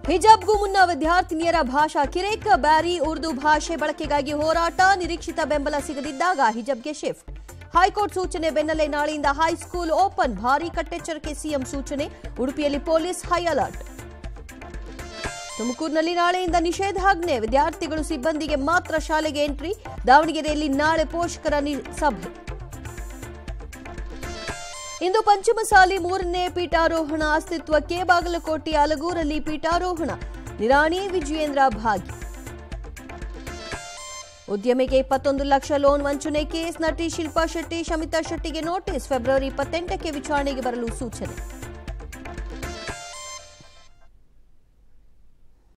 ಹಿಜಾಬ್ಗೂ ಮುನ್ನ ವಿದ್ಯಾರ್ಥಿನಿಯರ ಭಾಷಾ ಕಿರೇಕ್ ಬ್ಯಾರಿ ಉರ್ದು ಭಾಷೆ ಬಳಕೆಗಾಗಿ ಹೋರಾಟ ನಿರೀಕ್ಷಿತ ಬೆಂಬಲ ಸಿಗದಿದ್ದಾಗ ಹಿಜಬ್ಗೆ ಶಿಫ್ಟ್ ಹೈಕೋರ್ಟ್ ಸೂಚನೆ ಬೆನ್ನಲ್ಲೇ ನಾಳೆಯಿಂದ ಹೈಸ್ಕೂಲ್ ಓಪನ್ ಭಾರೀ ಕಟ್ಟೆಚ್ಚರಕ್ಕೆ ಸಿಎಂ ಸೂಚನೆ ಉಡುಪಿಯಲ್ಲಿ ಪೊಲೀಸ್ ಹೈ ಅಲರ್ಟ್ ತುಮಕೂರಿನಲ್ಲಿ ನಾಳೆಯಿಂದ ನಿಷೇಧಾಜ್ಞೆ ವಿದ್ಯಾರ್ಥಿಗಳು ಸಿಬ್ಬಂದಿಗೆ ಮಾತ್ರ ಶಾಲೆಗೆ ಎಂಟ್ರಿ ದಾವಣಗೆರೆಯಲ್ಲಿ ನಾಳೆ ಪೋಷಕರ ನಿ- ಸಭೆ ಇಂದು ಪಂಚಮಸಾಲಿ ಮೂರನೇ ಪೀಠಾರೋಹಣ ಅಸ್ತಿತ್ವಕ್ಕೆ ಬಾಗಲಕೋಟೆ ಅಲಗೂರಲ್ಲಿ ಪೀಠಾರೋಹಣ ನಿರಾಣಿ ವಿಜಯೇಂದ್ರ ಭಾಗಿ ಉದ್ಯಮಿಗೆ ಇಪ್ಪತ್ತೊಂದು ಲಕ್ಷ ಲೋನ್ ವಂಚನೆ ಕೇಸ್ ನಟಿ ಶಿಲ್ಪಾ ಶೆಟ್ಟಿ ಶಮಿತಾ ಶೆಟ್ಟಿಗೆ ನೋಟಿಸ್ ಫೆಬ್ರವರಿ ಇಪ್ಪತ್ತೆಂಟಕ್ಕೆ ವಿಚಾರಣೆಗೆ ಬರಲು ಸೂಚನೆ